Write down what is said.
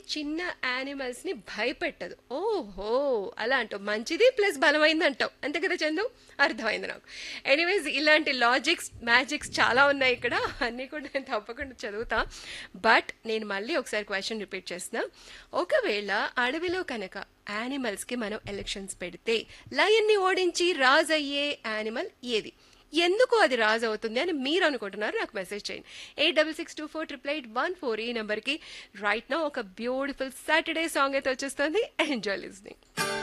చిన్న యానిమల్స్ ని భయపెట్టదు ఓహో అలా అంటావు మంచిది ప్లస్ బలమైంది అంటావు అంతే కదా చందు అర్థమైంది నాకు ఎనీవేస్ ఇలాంటి లాజిక్స్ మ్యాజిక్స్ చాలా ఉన్నాయి ఇక్కడ అన్నీ కూడా నేను తప్పకుండా చదువుతా బట్ నేను మళ్ళీ ఒకసారి క్వశ్చన్ రిపీట్ చేస్తున్నా ఒకవేళ అడవిలో కనుక యానిమల్స్కి మనం ఎలక్షన్స్ పెడితే లయన్ని ఓడించి రాజు అయ్యే యానిమల్ ఏది ఎందుకు అది రాజు అవుతుంది అని మీరు అనుకుంటున్నారు నాకు మెసేజ్ చేయండి eight double six two four triple eight one four ఈ నెంబర్కి రైట్ నా ఒక బ్యూటిఫుల్ సాటర్డే సాంగ్ అయితే వచ్చేస్తుంది ఎంజాయ్ లిస్నింగ్